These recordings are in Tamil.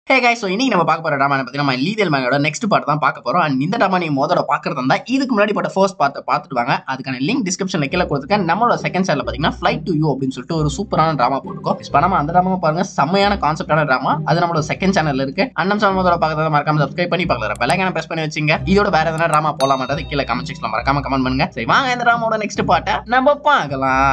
ஹே guys ஸோ இன்னைக்கு நம்ம பார்க்க போற ட்ராமா பத்தி நம்ம லீதல் மேனோட நெக்ஸ்ட் பார்ட் தான் பார்க்க போறோம் அண்ட் இந்த ட்ராமா நீங்க மோதோட பாக்குறதா இருந்தா இதுக்கு முன்னாடி போட்ட ஃபர்ஸ்ட் பார்ட் பார்த்துட்டு வாங்க அதுக்கான லிங்க் டிஸ்கிரிப்ஷன்ல கீழே கொடுத்துருக்கேன் நம்மளோட செகண்ட் சேனல் பாத்தீங்கன்னா ஃபிளைட் டு யூ அப்படின்னு சொல்லிட்டு ஒரு சூப்பரான ட்ராமா போட்டுருக்கோம் மிஸ் பண்ணாம அந்த ட்ராமா பாருங்க செம்மையான கான்செப்டான ட்ராமா அது நம்மளோட செகண்ட் சேனல்ல இருக்கு அண்ணம் சமதோட பார்க்கறத மறக்காம சப்ஸ்கிரைப் பண்ணி பார்க்கலாம் பெல்லைக்கான பிரஸ் பண்ணி வச்சுங்க இதோட வேற எதனா ட்ராமா போலாமான்றது கீழே கமெண்ட் செக்ஷன்ல மறக்காம கமெண்ட் பண்ணுங்க சரி வாங்க இந்த ட்ராமாவோட நெக்ஸ்ட் பார்ட்டை நம்ம பார்க்கலாம்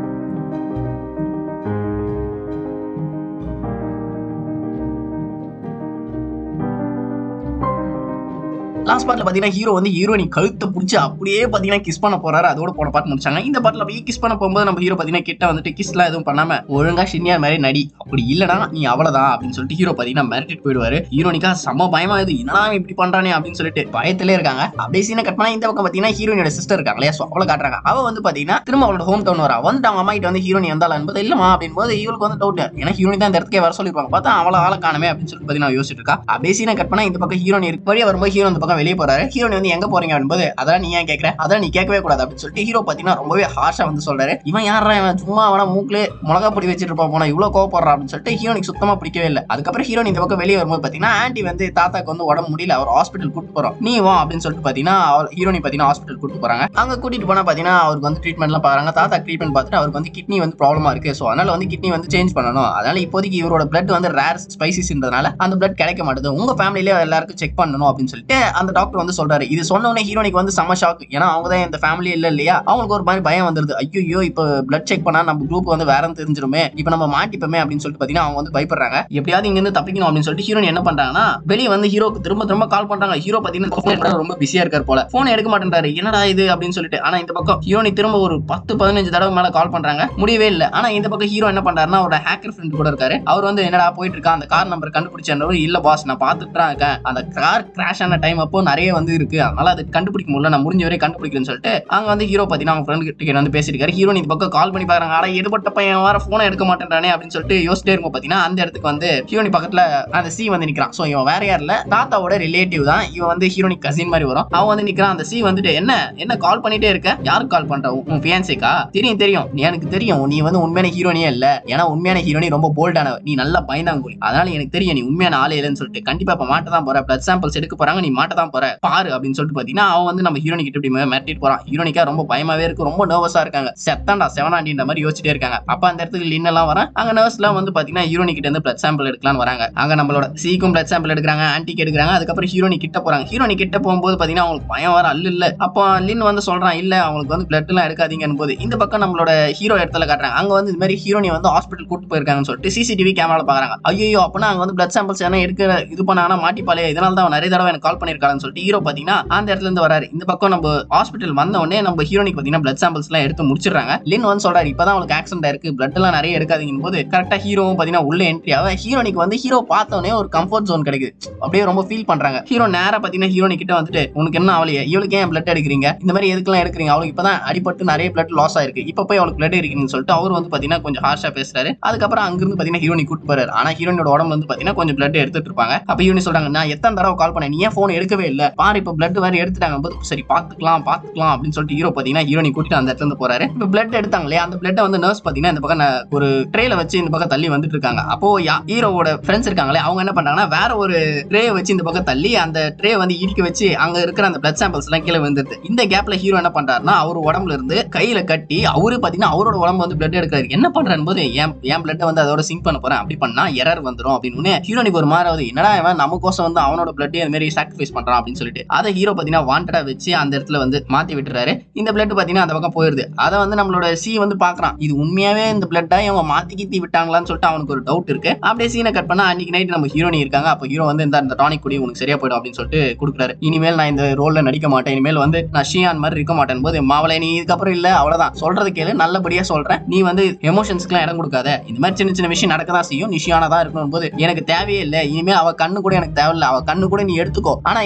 லாஸ்ட் பார்ட்ல பாத்தீங்கன்னா ஹீரோ வந்து ஹீரோனி கழுத்தை பிடிச்சி அப்படியே பாத்தீங்கன்னா கிஸ் பண்ண போறாரு அதோட போன பாட்டு முடிச்சாங்க இந்த பாட்டுல போய் கிஸ் பண்ண போகும்போது நம்ம ஹீரோ பாத்தீங்கன்னா கிட்ட வந்துட்டு கிஸ்லாம் எதுவும் பண்ணாம ஒழுங்கா ஷின்னியா மாதிரி நடி அப்படி இல்லனா நீ அவ்வளவுதான் அப்படின்னு சொல்லிட்டு ஹீரோ பாத்தீங்கன்னா மிரட்டிட்டு போயிடுவாரு ஹீரோனிக்கா செம்ம பயமா இது என்னடா இவன் இப்படி பண்றானே அப்படின்னு சொல்லிட்டு பயத்திலே இருக்காங்க அப்படியே சீனை கட் பண்ணா இந்த பக்கம் பாத்தீங்கன்னா ஹீரோனியோட சிஸ்டர் இருக்காங்க இல்லையா so அவளை காட்டுறாங்க அவ வந்து பாத்தீங்கன்னா திரும்ப அவளோட ஹோம் டவுன் வரா வந்துட்டு அவங்க அம்மா கிட்ட வந்து ஹீரோனி வந்தாலும் என்பது இல்லமா அப்படின்னு போது இவளுக்கு வந்து டவுட் ஏன்னா ஹீரோனி தான் இந்த இடத்துக்கே வர சொல்லிருப்பாங்க பார்த்தா அவளை ஆளை காணுமே அப்படின்னு சொல்லிட்டு பாத்தீங்கன்னா யோசிச்சுட்டு இருக்கா அப்படியே சீனை கட் பண்ணா இந்த பக்கம் ஹீரோனி இருக்கு வழியா வரும்போது ஹீரோ இந்த பக்கம் வெளியே போறாரு ஹீரோனி வந்து எங்க போறீங்க அப்படின்போது அதான் நீ ஏன் கேக்குற அதான் நீ கேட்கவே கூடாது அப்படின்னு சொல்லிட்டு ஹீரோ பாத்தீங்கன்னா ரொம்பவே ஹார்ஷா வந்து சொல்றாரு இவன் யாரா இவன் சும்மா அவன மூக்கிலே மிளகா பொடி வச்சிட்டு இருப்பான் போனா இவ்வளவு கோவப்படுறான் அப்படின்னு சொல்லிட்டு ஹீரோனிக்கு சுத்தமா பிடிக்கவே இல்லை அதுக்கப்புறம் ஹீரோனி இந்த பக்கம் வெளியே வரும்போது பாத்தீங்கன்னா ஆன்டி வந்து தாத்தாக்கு வந்து உடம்பு முடியல அவர் ஹாஸ்பிட்டல் கூட்டு போறோம் நீ வா அப்படின்னு சொல்லிட்டு பாத்தீங்கன்னா அவர் ஹீரோனி பாத்தீங்கன்னா ஹாஸ்பிட்டல் கூட்டு போறாங்க அங்க கூட்டிட்டு போனா பாத்தீங்கன்னா அவருக்கு வந்து ட்ரீட்மெண்ட்லாம் பாக்குறாங்க தாத்தா ட்ரீட்மெண்ட் பார்த்துட்டு அவருக்கு வந்து கிட்னி வந்து ப்ராப்ளமா இருக்கு ஸோ அதனால வந்து கிட்னி வந்து சேஞ்ச் பண்ணணும் அதனால இப்போதைக்கு இவரோட பிளட் வந்து ரேர் ஸ்பைசிஸ்ன்றதுனால அந்த பிளட் கிடைக்க மாட்டேது உங்க ஃபேமிலியிலே எல்லாருக்கும் செக் பண்ணணும் அப்படின்னு சொல்லிட்டு அந்த டாக்டர் வந்து சொல்றாரு இது சொன்ன உடனே ஹீரோனிக்கு வந்து செம ஷாக் ஏன்னா அவங்க தான் இந்த ஃபேமிலி இல்ல இல்லையா அவங்களுக்கு ஒரு மாதிரி பயம் வந்துருது ஐயோ இப்போ பிளட் செக் பண்ணா நம்ம குரூப் வந்து வேற தெரிஞ்சிருமே இப்போ நம்ம மாட்டிப்போமே அப்படின்னு சொல்லிட்டு பாத்தீங்கன்னா அவங்க வந்து பயப்படுறாங்க எப்படியாவது இங்க இருந்து தப்பிக்கணும் அப்படின்னு சொல்லிட்டு ஹீரோயின் என்ன பண்றாங்கன்னா வெளியே வந்து ஹீரோக்கு திரும்ப திரும்ப கால் பண்றாங்க ஹீரோ பாத்தீங்கன்னா phone எடுக்க ரொம்ப பிஸியா இருக்கார் போல போன் எடுக்க மாட்டேன்றாரு என்னடா இது அப்படின்னு சொல்லிட்டு ஆனா இந்த பக்கம் ஹீரோனி திரும்ப ஒரு பத்து பதினஞ்சு தடவை மேல கால் பண்றாங்க முடியவே இல்லை ஆனா இந்த பக்கம் ஹீரோ என்ன பண்றாருன்னா அவரோட ஹேக்கர் ஃப்ரெண்ட் கூட இருக்காரு அவர் வந்து என்னடா போயிட்டு இருக்கா அந்த கார் நம்பர் கண்டுபிடிச்சவர் இல்ல பாஸ் நான் பார்த்துட்டு தான் இருக்கேன் அந்த கார் கிராஷ் ஆன டைம் அப்போ நிறைய வந்து இருக்கு அதனால அது கண்டுபிடிக்க முடியல நான் முடிஞ்ச வரை கண்டுபிடிக்கிறேன்னு சொல்லிட்டு அங்க வந்து ஹீரோ பாத்தீங்கன்னா அவங்க ஃப்ரெண்ட் கிட்ட வந்து பேசிருக்காரு ஹீரோ இந்த பக்கம் கால் பண்ணி பாக்குறாங்க ஆனா எதுபட்ட பையன் வர போனை எடுக்க மாட்டேன்றானே அப்படின்னு சொல்லிட்டு யோசிச்சிட்டே இருக்கும் பாத்தீங்கன்னா அந்த இடத்துக்கு வந்து ஹீரோனி பக்கத்துல அந்த சி வந்து நிக்கிறான் சோ இவன் வேற யார் இல்ல தாத்தாவோட ரிலேட்டிவ் தான் இவன் வந்து ஹீரோனி கசின் மாதிரி வரும் அவன் வந்து நிக்கிறான் அந்த சி வந்துட்டு என்ன என்ன கால் பண்ணிட்டே இருக்க யாருக்கு கால் பண்ற உன் உன் fiancé-க்கா தெரியும் தெரியும் நீ எனக்கு தெரியும் நீ வந்து உண்மையான ஹீரோனியே இல்ல ஏன்னா உண்மையான ஹீரோனி ரொம்ப போல்டானவ நீ நல்லா பயந்தாங்கோலி அதனால எனக்கு தெரியும் நீ உண்மையான ஆளே இல்லைன்னு சொல்லிட்டு கண்டிப்பா இப்ப மாட்ட தான் போற பிளட் சாம்பிள்ஸ் எடுக்க போறாங்க நீ மாட்ட தான் போற பாரு அப்படின்னு சொல்லிட்டு பாத்தீங்கன்னா அவன் வந்து நம்ம ஹீரோனி கிட்ட இப்படி மிர- மிரட்டிட்டு போறான் ஹீரோனிக்கா ரொம்ப பயமாவே இருக்கு ரொம்ப நர்வஸா இருக்காங்க செத்தாண்டா செவனாண்டின்ற மாதிரி யோசிச்சுட்டே இருக்காங்க அப்ப அந்த இடத்துக்கு லின் எல்லாம் வரேன் அங்க நர்ஸ் எல்லாம் வந்து பாத்தீங்கன்னா ஹீரோனி கிட்ட இருந்து பிளட் சாம்பிள் எடுக்கலாம்னு வராங்க அங்க நம்மளோட சீக்கும் பிளட் சாம்பிள் எடுக்கிறாங்க ஆன்டிக்கு எடுக்கிறாங்க அதுக்கப்புறம் ஹீரோனி கிட்ட போறாங்க ஹீரோனி கிட்ட போகும்போது பாத்தீங்கன்னா அவங்களுக்கு பயம் வர அல்ல இல்ல அப்போ லின் வந்து சொல்றான் இல்ல அவங்களுக்கு வந்து பிளட் எல்லாம் எடுக்காதீங்கன்னு போது இந்த பக்கம் நம்மளோட ஹீரோ இடத்துல காட்டுறாங்க அங்க வந்து இந்த மாதிரி ஹீரோனி வந்து ஹாஸ்பிட்டல் கூட்டு போயிருக்காங்கன்னு சொல்லிட்டு சிசிடிவி கேமரால பாக்குறாங்க ஐயோ அப்பனா அங்க வந்து பிளட் சாம்பிள்ஸ் என்ன எடுக்கிற இது பண்ணாங்கன்னா மாட்டிப்பாலே இதனால தான் அவன் நிறைய தடவை எனக்கு கால் பண்ணிருக்காங்கன்னு சொல்லிட்டு ஹீரோ பாத்தீங்கன்னா அந்த இடத்துல இருந்து வராரு இந்த பக்கம் நம்ம ஹாஸ்பிட்டல் வந்த உடனே நம்ம ஹீரோனிக்கு பாத்தீங்கன்னா பிளட் சாம்பிள்ஸ் எல்லாம் எடுத்து முடிச்சிடுறாங்க லின் வந்து சொல்றாரு இப்பதான் அவங்களுக்கு ஆக்சிடென்ட் இருக்கு பிளட் எல்லாம் நிறைய எடுக்காதீங்க போது கரெக்டா ஹீரோவும் பாத்தீங்கன்னா உள்ள என்ட்ரி ஆக ஹீரோனிக்கு வந்து ஹீரோ பார்த்த உடனே ஒரு கம்ஃபர்ட் ஜோன் கிடைக்குது அப்படியே ரொம்ப ஃபீல் பண்றாங்க ஹீரோ நேரா பாத்தீங்கன்னா ஹீரோனி கிட்ட வந்துட்டு உனக்கு என்ன அவளையே இவளுக்கு ஏன் பிளட் எடுக்கிறீங்க இந்த மாதிரி எதுக்கெல்லாம் எடுக்கிறீங்க அவளுக்கு இப்பதான் அடிபட்டு நிறைய பிளட் லாஸ் ஆயிருக்கு இப்ப போய் அவளுக்கு பிளட் எடுக்கிறீங்கன்னு சொல்லிட்டு அவர் வந்து பாத்தீங்கன்னா கொஞ்சம் ஹார்ஷா பேசுறாரு அதுக்கப்புறம் அங்கிருந்து பாத்தீங்கன்னா ஹீரோனி கூட்டு போறாரு ஆனா ஹீரோனியோட உடம்புல வந்து பாத்தீங்கன்னா கொஞ்சம் பிளட் எடுத்துட்டு இருப்பாங்க அப்ப ஹீரோனி சொல்றாங்க நான் எத்தனை தடவை கால் பண்ணேன் நீ ஏன் போன் எடுக்கவே இல்ல பாரு இப்ப பிளட் வேற எடுத்துட்டாங்க போது சரி பாத்துக்கலாம் பாத்துக்கலாம் அப்படின்னு சொல்லிட்டு ஹீரோ பாத்தீங்கன்னா ஹீரோனி கூட்டிட்டு அந்த இடத்துல இருந்து போறாரு இப்ப பிளட் எடுத்தாங்க இல்லையா அந்த பிளட்டை வந்து நர்ஸ் பாத்தீங்கன்னா இந்த பக்கம் ந- ஒரு ட்ரேல வச்சு இந்த பக்கம் தள்ளி வந்துட்டு இருக்காங்க அப்போ ஹீரோவோட ஃப்ரெண்ட்ஸ் இருக்காங்களே அவங்க என்ன பண்றாங்கன்னா வேற ஒரு ட்ரே வச்சு இந்த பக்கம் தள்ளி அந்த ட்ரே வந்து இடிக்க வச்சு அங்க இருக்கிற அந்த பிளட் சாம்பிள்ஸ் எல்லாம் கீழே வந்துருது இந்த கேப்ல ஹீரோ என்ன பண்றாருன்னா அவர் உடம்புல இருந்து கையில கட்டி அவரு பாத்தீங்கன்னா அவரோட உடம்பு வந்து பிளட் எடுக்கிறாரு என்ன பண்றாரு போது என் என் பிளட்டை வந்து அதோட சிங்க் பண்ண போறேன் அப்படி பண்ணா எரர் வந்துரும் அப்படின்னு ஹீரோனிக்கு ஒரு மாதிரி ஆகுது என்னடா இவன் நமக்கோசம் வந்து அவனோட பிளட்டே அந்த மாதிரி சாக்ரிஃபைஸ் பண்றான் அப்படின்னு சொல்லிட்டு அதை ஹீரோ பாத்தீங்கன்னா வாண்டடா வச்சு அந்த இடத்துல வந்து மாத்தி விட்டுறாரு இந்த பிளட் பாத்தீங்கன்னா அந்த பக்கம் போயிருது அதை வந்து நம்மளோட சி வந்து பாக்குறான் இது உண்மையாவே இந்த பிளட்டா இவங்க மாத்தி கீத்தி விட்டாங்களான்னு சொல்லிட்டு அவனுக்கு ஒரு டவுட் இருக்கு அப்படியே சீனை கட் பண்ணா அன்னைக்கு நைட் நம்ம ஹீரோனி இருக்காங்க அப்போ ஹீரோ வந்து இந்த இந்த டானிக் குடி உனக்கு சரியா போயிடும் அப்படின்னு சொல்லிட்டு கொடுக்குறாரு இனிமேல் நான் இந்த ரோல்ல நடிக்க மாட்டேன் இனிமேல் வந்து நான் ஷியான் மாதிரி இருக்க மாட்டேன் போது மாவளை நீ இதுக்கப்புறம் இல்ல அவ்வளவுதான் சொல்றது கேளு நல்லபடியா சொல்றேன் நீ வந்து எமோஷன்ஸ்க்குலாம் இடம் கொடுக்காத இந்த மாதிரி சின்ன சின்ன விஷயம் நடக்க தான் செய்யும் நீ ஷியானா தான் இருக்கணும் போது எனக்கு தேவையே இல்லை இனிமேல் அவ கண்ணு கூட எனக்கு தேவையில்ல அவ கண்ணு கூட நீ எடுத்துக்கோ ஆனா எனக்கு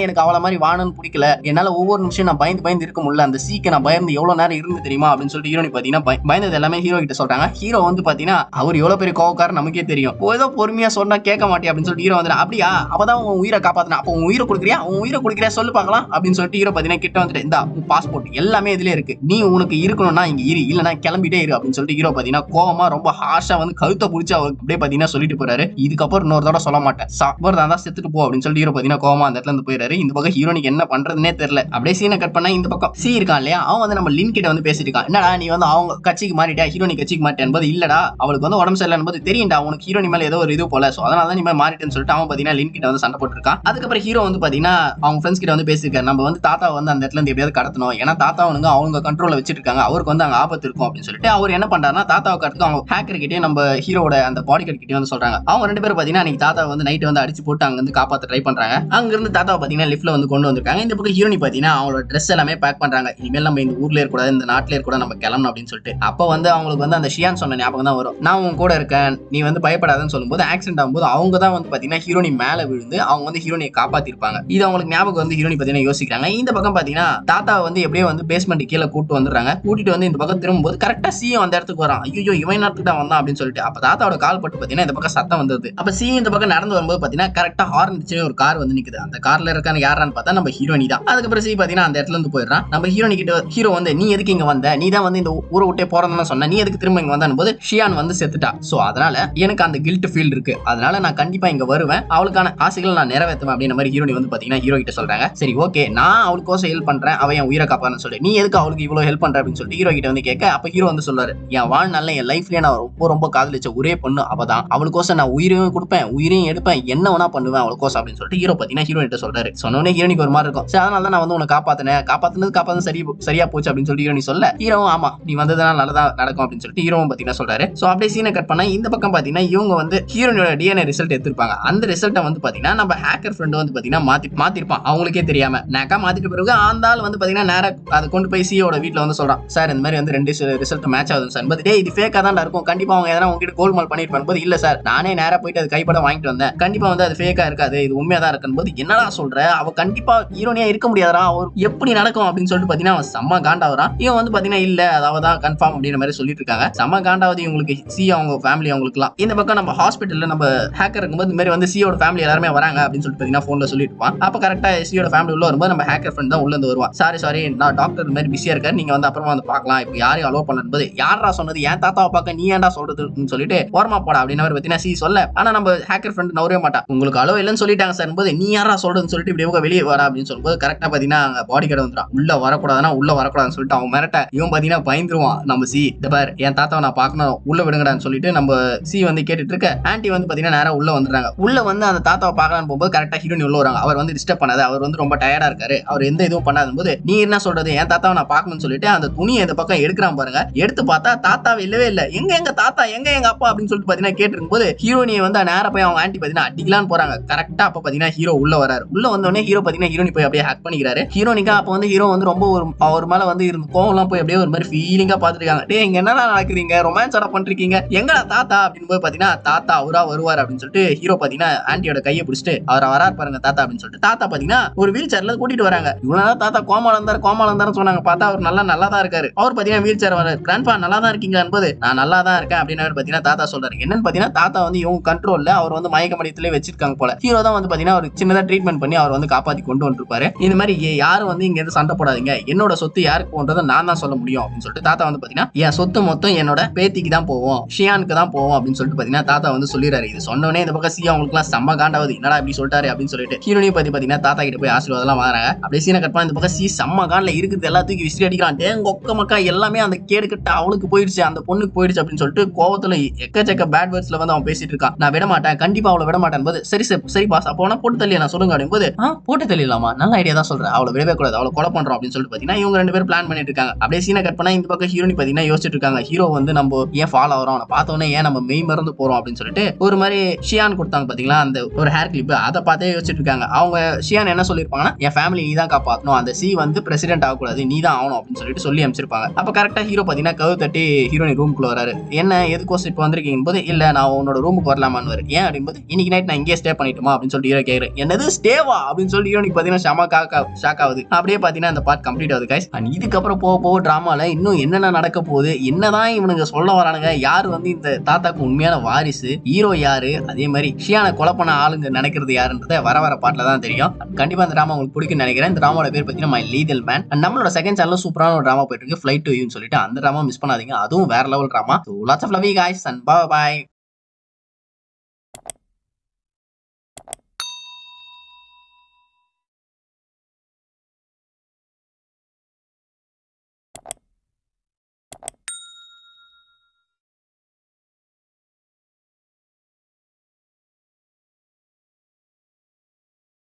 எனக்கு அவள மாதிரி வாழணும்னு பிடிக்கல என்னால ஒவ்வொரு நிமிஷம் நான் பயந்து பயந்து இருக்க முடியல அந்த சீக்கு நான் பயந்து எவ்வளவு நேரம் இருந்து தெரியுமா அப்படின்னு சொல்லிட்டு ஹீரோனி பாத்தீங்கன்னா பய- பயந்தது எல்லாமே ஹீரோ கிட்ட சொல்றாங்க ஹீரோ வந்து பாத்தீங்கன்னா அவர் எவ்வளவு பெரிய கோவக்காரர் நமக்கே தெரியும் ஓ, ஏதோ பொறுமையா சொன்னா கேட்க மாட்டே அப்படின்னு சொல்லிட்டு ஹீரோ வந்து அப்படியா அப்பதான் உன் உயிரை காப்பாத்தினா அப்போ உன் உயிரை கொடுக்குறியா உன் உயிரை கொடுக்குறியா சொல்லு பார்க்கலாம் அப்படின்னு சொல்லிட்டு ஹீரோ பாத்தீங்கன்னா கிட்ட வந்துட்டு இந்த உன் பாஸ்போர்ட் எல்லாமே இதுல இருக்கு நீ உனக்கு இருக்கணும்னா இங்க இரு இல்லனா கிளம்பிட்டே இரு அப்படின்னு சொல்லிட்டு ஹீரோ பாத்தீங்கன்னா கோவமா ரொம்ப ஹாஷா வந்து கழுத்தை பிடிச்சி அவர் அப்படியே பாத்தீங்கன்னா சொல்லிட்டு போறாரு இதுக்கப்புறம் இன்னொரு தடவை சொல்ல மாட்டேன் சாப்பிட்றதா இருந்தா செத்துட்டு போ அப்படின்னு சொல்லிட்டு ஹீரோ பாத்தீங்கன்னா கோவமா அந்த இடத்துல இருந்து போயிறாரு இந்த பக்கம் ஹீரோனிக்கு என்ன பண்றதுனே தெரியல அப்படியே சீனை கட் பண்ணா இந்த பக்கம் சி இருக்கான் இல்லையா அவன் வந்து நம்ம லின் கிட்ட வந்து பேசிட்டு இருக்கான் என்னடா நீ வந்து அவங்க கட்சிக்கு மாறிட்டியா ஹீரோனி கட்சிக்கு மாட்டேன் என்பது இல்லடா அவளுக்கு வந்து உடம்பு சரியில்லை என்பது தெரியும்டா உனக்கு ஹீரோனி மேல ஏதோ ஒரு இது போல சோ அதனால தான் நீ மாதிரி மாறிட்டேன்னு சொல்லிட்டு அவன் பாத்தீங்கன்னா லின் கிட்ட வந்து சண்டை போட்டுருக்கான் அதுக்கப்புறம் ஹீரோ வந்து பாத்தீங்கன்னா அவங்க ஃப்ரெண்ட்ஸ் கிட்ட வந்து பேசியிருக்காரு நம்ம வந்து தாத்தா வந்து அந்த இடத்துல இருந்து எப்படியாவது கடத்தணும் ஏன்னா தாத்தா அவனுங்க அவங்க கண்ட்ரோல்ல வச்சிட்டு இருக்காங்க அவருக்கு வந்து அங்க ஆபத்து இருக்கும் அப்படின்னு சொல்லிட்டு அவர் என்ன பண்றாருன்னா தாத்தாவை கடத்து அவங்க ஹேக்கர் கிட்டே நம்ம ஹீரோட அந்த பாடி கார்டு கிட்டே வந்து சொல்றாங்க அவங்க ரெண்டு பேரும் பாத்தீங்கன்னா அன்னைக்கு தாத்தா வந்து நைட் வந்து அடிச்சு போட்டு அங்க இருந்து காப்பாத்த ட்ரை பண்றாங்க அங்க இருந்து தாத்தாவை பாத்தீங்கன்னா லிஃப்ட்ல வந்து கொண்டு வந்திருக்காங்க இந்த பக்கம் ஹீரோனி பாத்தீங்கன்னா அவங்களோட ட்ரெஸ் எல்லாமே பேக் பண்றாங்க இனிமேல் நம்ம இந்த ஊர்ல இருக்கக்கூடாது இந்த நாட்டிலே இருக்கக்கூடாது நம்ம கிளம்பணும் அப்படின்னு சொல்லிட்டு அப்போ வந்து அவங்களுக்கு வந்து அந்த ஷியான் சொன்ன ஞாபகம் தான் வரும் நான் உன் கூட இருக்கேன் நீ வந்து பயப்படாதன்னு சொல்லும்போது ஆக்சிடென்ட் ஆகும்போது அவங்க தான் வந்து பாத்தீங்கன்னா ஹீரோனி மேல விழுந்து அவங்க வந்து ஹீரோனியை காப்பாத்திருப்பாங்க இது அவங்களுக்கு ஞாபகம் வந்து ஹீரோனி பாத்தீங்கன்னா யோசிக்கிறாங்க இந்த பக்கம் பாத்தீங்கன்னா தாத்தா வந்து எப்படியோ வந்து பேஸ்மெண்ட் கீழே கூட்டு வந்துடுறாங்க கூட்டிட்டு வந்து இந்த பக்கம் திரும்பும்போது கரெக்டா சிஎம் அந்த இடத்துக்கு வரான் ஐயோ இவன் நேரத்துக்கு தான் வந்தான் அப்படின்னு சொல்லிட்டு அப்ப தாத்தாவோட கால் பட்டு பாத்தீங்கன்னா இந்த பக்கம் சத்தம் வந்தது அப்ப சி இந்த பக்கம் நடந்து வரும்போது பாத்தீங்கன்னா கரெக்டா ஹார்ன் அடிச்சு ஒரு கார் வந்து நிக்குது அந்த கார்ல இருக்கான யாரான்னு பார்த்தா நம்ம ஹீரோனி தான் அதுக்கப்புறம் சி பாத்தீங்கன்னா அந்த இடத்துல இருந்து போயிடுறான் நம்ம ஹீரோனி கிட்ட ஹீரோ வந்து நீ எதுக்கு இங்க வந்த நீ தான் வந்து இந்த ஊரை விட்டே போறதுன்னு சொன்ன நீ எதுக்கு திரும்ப இங்க வந்தான்னு போது ஷியான் வந்து செத்துட்டா சோ அதனால எனக்கு அந்த கில்ட் ஃபீல் இருக்கு அதனால நான் கண்டிப்பா இங்க வருவேன் அவளுக்கான ஆசைகளை நான் நிறைவேற்றுவேன் அப்படின்ற மாதிரி ஹீரோனி வந்து பாத்தீங்கன்னா ஹீரோ கிட்ட சொல்றாங்க சரி ஓகே நான் அவளுக்கோசம் ஹெல்ப் பண்றேன் அவன் என் உயிரை காப்பான்னு சொல்லி நீ எதுக்கு அவளுக்கு இவ்வளவு ஹெல்ப் பண்ற அப்படின்னு சொல்லிட்டு ஹீரோ கிட்ட வந்து கேட்க அப்ப ஹீரோ வந்து சொல்றாரு என் வாழ்நாள்ல என் லைஃப்லயே நான் ரொம்ப ரொம்ப காதலிச்ச ஒரே பொண்ணு அவதான் அவளுக்கோசம் நான் உயிரையும் கொடுப்பேன் உயிரையும் எடுப்பேன் என்ன வேணா பண்ணுவேன் அவளுக்கோசம் அப்படின்னு சொல்லிட்டு ஹீரோ பாத்தீங்கன்னா ஹீரோ கிட்ட சொல்றாரு சொன்னோடனே ஹீரோனிக்கு ஒரு மாதிரி இருக்கும் சரி அதனால தான் நான் வந்து உன்னை காப்பாத்தினேன் காப்பாத்தினது காப்பாத்து சரி சரியா போச்சு அப்படின்னு சொல்லிட்டு ஹீரோனி சொல்ல ஹீரோவும் ஆமா நீ வந்ததுனால நல்லதா நடக்கும் அப்படின்னு சொல்லிட்டு ஹீரோவும் பாத்தீங்கன்னா சொல்றாரு சோ அப்படியே சீனை கட் பண்ணா இந்த பக்கம் பாத்தீங்கன்னா இவங்க வந்து ஹீரோனியோட டிஎன்ஏ ரிசல்ட் எடுத்திருப்பாங்க அந்த ரிசல்ட்டை வந்து பாத்தீங்கன்னா நம்ம ஹேக்கர் ஃப்ரெண்ட் வந்து பாத்தீங்கன்னா மாத்தி மாத்திருப்பான் அவங்களுக்கே தெரியாம நேக்கா மாத்திட்ட பிறகு அந்த ஆள் வந்து பாத்தீங்கன்னா நேரா அதை கொண்டு போய் சியோட வீட்ல வந்து சொல்றான் சார் இந்த மாதிரி வந்து ரெண்டு ரிசல்ட் மேட்ச் ஆகுது சார் பட் டேய் இது ஃபேக்கா தான் இருக்கும் கண்டிப்பா அவங்க எதனா உங்ககிட்ட கோல்மால் பண்ணிருப்பாங்க போது இல்ல சார் நானே நேரா போயிட்டு அது கைப்பட வாங்கிட்டு வந்தேன் கண்டிப்பா வந்து அது ஃபேக்கா இருக்காது இது உண்மையா தான் இருக்குன்னு போது என்னடா சொல்ற அவ கண்டிப்பா ஹீரோனியா இருக்க முடியாதா அவர் எப்படி நடக்கும் அப்படின்னு சொல்லிட்டு பாத்தீங்கன்னா அவன் செம்ம காண்டாவறான் இவன் வந்து பாத்தீங்கன்னா இல்ல அதாவது தான் கன்ஃபார்ம் அப்படின்ற மாதிரி சொல்லிட்டு இருக்காங்க செம்ம காண்டாவது இவங்களுக்கு சி அவங்க ஃபேமிலி அவங்களுக்குலாம் இந்த பக்கம் நம்ம ஹாஸ்பிட்டல்ல நம்ம ஹேக்கர் இருக்கும்போது இந்த மாதிரி வந்து சியோட ஃபேமிலி எல்லாருமே வராங்க அப்படின்னு சொல்லிட்டு பாத்தீங்கன்னா போன்ல சொல்லிட்டு இருப்பான் அப்ப கரெக்டா சியோட ஃபேமிலி உள்ள வரும்போது நம்ம ஹேக்கர் ஃப்ரெண்ட் தான் உள்ள இருந்து வருவான் சாரி சாரி நான் டாக்டர் இந்த மாதிரி பிஸியா இருக்காரு நீங்க வந்து அப்புறமா வந்து பார்க்கலாம் இப்போ யாரையும் அலோவ் பண்ணணும் போது யாரா சொன்னது ஏன் தாத்தாவை பார்க்க நீ ஏன்டா சொல்றதுன்னு சொல்லிட்டு ஓரமா போடா அப்படின்னு மாதிரி பத்தினா சி சொல்ல ஆனா நம்ம ஹேக்கர் ஃப்ரெண்ட் நவரவே மாட்டா உங்களுக்கு அலோ இல்லைன்னு சொல்லிட்டாங்க சார் போது நீ யாரா சொல்றதுன்னு சொல்லிட்டு இப்படி இவங்க வெளியே வரா அப்படின்னு சொல்லும்போது கரெக்டா பாத்தீங்கன்னா அங்க பாடி கார்டு வந்துடும் உள்ள வரக்கூடாதுன்னா உள்ள வரக்கூடாதுன்னு சொல்லிட்டு அவன் மிரட்ட இவன் பாத்தீங்கன்னா பயந்துருவான் நம்ம சி இந்த பார் என் தாத்தாவை நான் பார்க்கணும் உள்ள விடுங்கடான்னு சொல்லிட்டு நம்ம சி வந்து கேட்டுட்டு இருக்க ஆன்ட்டி வந்து பாத்தீங்கன்னா நேரா உள்ள வந்துடுறாங்க உள்ள வந்து அந்த தாத்தாவை பார்க்கலான்னு போகும்போது கரெக்டா ஹீரோனி உள்ள வராங்க அவர் வந்து டிஸ்டர்ப் பண்ணாது அவர் வந்து ரொம்ப டயர்டா இருக்காரு அவர் எந்த இதுவும் பண்ணாத போது நீ என்ன சொல்றது என் தாத்தாவை நான் பார்க்கணும்னு சொல்லிட்டு அந்த துணியை இந்த பக்கம் எடுக்கிறான் பாருங்க எடுத்து பார்த்தா தாத்தா இல்லவே இல்ல எங்க எங்க தாத்தா எங்க எங்க அப்பா அப்படின்னு சொல்லிட்டு பாத்தீங்கன்னா கேட்டிருக்கும் போது ஹீரோனியை வந்து நேரா போய் அவங்க ஆன்ட்டி பாத்தீங்கன்னா அடிக்கலான்னு போறாங்க கரெக்டா அப்ப பாத்தீங்கன்னா ஹீரோ உள்ள வராரு உள்ள வந்தோடனே ஹீரோ பாத்தீங்கன்னா ஹீரோனி போய் அப்படியே ஹேக் பண்ணிக்கிறாரு ஹீரோனிக்கா அப்ப வந்து ஹீரோ வந்து ரொம்ப ஒரு அவர் மேல வந்து இருந்து கோவம்லாம் போய் அப்படியே ஒரு மாதிரி ஃபீலிங்கா பாத்துட்டு இருக்காங்க டேய் இங்க என்னடா நடக்குறீங்க ரொமான்ஸ் ஆட பண்றீங்க எங்கடா தாத்தா அப்படின்னு போய் பாத்தீங்கன்னா தாத்தா அவரா வருவார் அப்படின்னு சொல்லிட்டு ஹீரோ பாத்தீங்கன்னா ஆன்ட்டியோட கையை பிடிச்சிட்டு அவர் வரார் பாருங்க தாத்தா அப்படின்னு சொல்லிட்டு தாத்தா பாத்தீங்கன்னா ஒரு வீல் சேர்ல கூட்டிட்டு வராங்க இவ்வளவு நேரம் தாத்தா கோமால இருந்தாரு கோமால இருந்தாரு சொன்னாங்க பார்த்தா அவர் நல்லா நல்லா தான் இருக்காரு அவர் பாத்தீங்கன்னா வீல் சேர் வர கிராண்ட்பா நல்லா தான் இருக்கீங்க என்பது நான் நல்லா தான் இருக்கேன் அப்படின்னு அவர் பாத்தீங்கன்னா தாத்தா சொல்றாரு என்னன்னு பாத்தீங்கன்னா தாத்தா வந்து இவங்க கண்ட்ரோல்ல அவர் வந்து மயக்க மடியத்திலே வச்சிருக்காங்க போல ஹீரோ தான் வந்து பாத்தீங்கன்னா ஒரு சின்னதா ட்ரீட்மெண்ட் பண்ணி அவர் வந்து காப்பாத்தி கொண்டு வந்துருப்பாரு இந்த மாதிரி ஏ- யாரும் வந்து இங்க இருந்து சண்டை போடாதீங்க என்னோட சொத்து யாருக்கு போன்றதை நான் தான் சொல்ல முடியும் அப்படின்னு சொல்லிட்டு தாத்தா வந்து பாத்தீங்கன்னா என் சொத்து மொத்தம் என்னோட பேத்திக்கு தான் போவோம் ஷியானுக்கு தான் போவோம் அப்படின்னு சொல்லிட்டு பாத்தீங்கன்னா தாத்தா வந்து சொல்லிடுறாரு இது சொன்னோடனே இந்த பக்கம் சி அவங்களுக்குலாம் செம்ம காண்டாவது என்னடா இப்படி சொல்லிட்டாரு அப்படின்னு சொல்லிட்டு ஹீரோனியும் பத்தி பாத்தீங்கன்னா தாத்தா கிட்ட போய் ஆசீர்வாதம் வாங்குறாங்க அப்படியே சீனை கட் பண்ணி இந்த பக்கம் சி செம்ம காண்ல இருக்குது எல்லாத்துக்கும் விசிறி அடிக்கிறான் டேங்க ஒக்க மக்கா எல்லாமே அந்த கேடு கட்ட அவளுக்கு போயிடுச்சு அந்த பொண்ணுக்கு போயிடுச்சு அப்படின்னு சொல்லிட்டு கோவத்துல எக்கச்சக்க பேட் வேர்ட்ஸ்ல வந்து அவன் பேசிட்டு இருக்கான் நான் விட மாட்டேன் கண்டிப்பா அவளை விட மாட்டேன் போது சரி சரி சரி பாஸ் அப்போ வேணா போட்டு தள்ளியா நான் சொல்லுங்க அப்படின் போது ஆ போட்டு தள்ளிடலாமா நல்ல ஐடியா தான் சொல்றேன் அவளை விடவே கூடாது அவளை கொலை பண்றோம் அப்படின்னு சொல்லிட்டு பாத்தீங்கன்னா இவங்க ரெண்டு பேரும் பிளான் பண்ணிட்டு இருக்காங்க அப்படியே சீனை கட் பண்ணா இந்த பக்கம் ஹீரோனி பாத்தீங்கன்னா யோசிச்சுட்டு இருக்காங்க ஹீரோ வந்து நம்ம ஏன் ஃபாலோ ஆகிறோம் அவனை பார்த்தோன்னே ஏன் நம்ம மெய் மறந்து போறோம் அப்படின்னு சொல்லிட்டு ஒரு மாதிரி ஷியான் கொடுத்தாங்க பாத்தீங்களா அந்த ஒரு ஹேர் கிளிப் அதை பார்த்தே யோசிச்சுட்டு இருக்காங்க அவங்க ஷியான் என்ன சொல்லியிருப்பாங்கன்னா என் ஃபேமிலி நீ தான் காப்பாற்றணும் அந்த சி வந்து பிரசிடென்ட் ஆகக்கூடாது நீ தான் ஆகணும் அப்படின்னு சொல்லிட்டு சொல்லி அமைச்சிருப்பாங்க அப்ப கரெக்டா ஹீரோ பாத்தீங்கன்னா கவு தட்டி ஹீரோனி ரூம்குள்ள வராரு என்ன எதுக்கோசம் இப்போ வந்திருக்கீங்க போது இல்ல நான் உன்னோட ரூமுக்கு வரலாமான்னு ஏன் அப்படின்போது இன்னைக்கு நைட் நான் இங்கே ஸ்டே பண்ணிட்டுமா அப்படின்னு சொல்லிட்டு ஹீரோ கேக்குறேன் என்னது ஸ்டேவா அப்படின்னு அப்படின்னு சொல்லி ஹீரோனிக்கு பாத்தீங்கன்னா ஷமா காக்கா ஷாக் ஆகுது அப்படியே பாத்தீங்கன்னா அந்த பார்ட் கம்ப்ளீட் ஆகுது கைஸ் அண்ட் இதுக்கப்புறம் போக போக டிராமால இன்னும் என்னென்ன நடக்க போகுது என்னதான் இவனுங்க சொல்ல வரானுங்க யார் வந்து இந்த தாத்தாக்கு உண்மையான வாரிசு ஹீரோ யாரு அதே மாதிரி ஷியானை கொலை பண்ண ஆளுங்க நினைக்கிறது யாருன்றத வர வர பாட்டில் தான் தெரியும் கண்டிப்பா இந்த டிராமா உங்களுக்கு பிடிக்கும்னு நினைக்கிறேன் இந்த டிராமாவோட பேர் பார்த்தீங்கன்னா மை லீதல் மேன் நம்மளோட செகண்ட் சேனல்ல சூப்பரான ஒரு டிராமா போயிட்டு இருக்கு ஃபிளைட் டு யூன்னு சொல்லிட்டு அந்த டிராமா மிஸ் பண்ணாதீங்க அதுவும் வேற level drama lots of love guys and bye